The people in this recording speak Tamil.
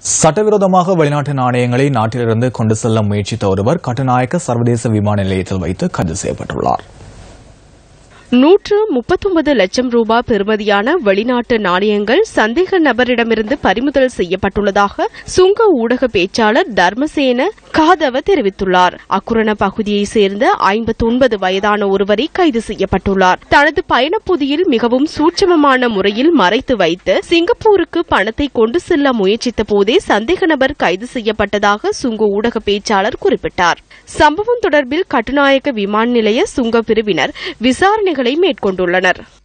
சட்டவிரோதமாக வெளிநாட்டு நாணயங்களை நாட்டிலிருந்து கொண்டு செல்ல முயற்சித்த ஒருவர் கட்டுநாயக்க சர்வதேச விமான நிலையத்தில் வைத்து கைது செய்யப்பட்டுள்ளார் நூற்று முப்பத்தொன்பது லட்சம் ரூபாய் பெறுமதியான வெளிநாட்டு நாணயங்கள் சந்தேக நபரிடமிருந்து பறிமுதல் செய்யப்பட்டுள்ளதாக சுங்க ஊடக பேச்சாளர் தர்மசேன காதவ தெரிவித்துள்ளார் அக்குரண பகுதியைச் சேர்ந்த ஐம்பத்தொன்பது வயதான ஒருவரை கைது செய்யப்பட்டுள்ளார் தனது பயணப்பொதியில் மிகவும் சூட்சமமான முறையில் மறைத்து வைத்து சிங்கப்பூருக்கு பணத்தை கொண்டு செல்ல முயற்சித்த போதே சந்தேக நபர் கைது செய்யப்பட்டதாக சுங்க ஊடக பேச்சாளர் குறிப்பிட்டார் சம்பவம் தொடர்பில் கட்டுநாயக்க விமான நிலைய சுங்க பிரிவினர் விசாரணைகளை மேற்கொண்டுள்ளனர்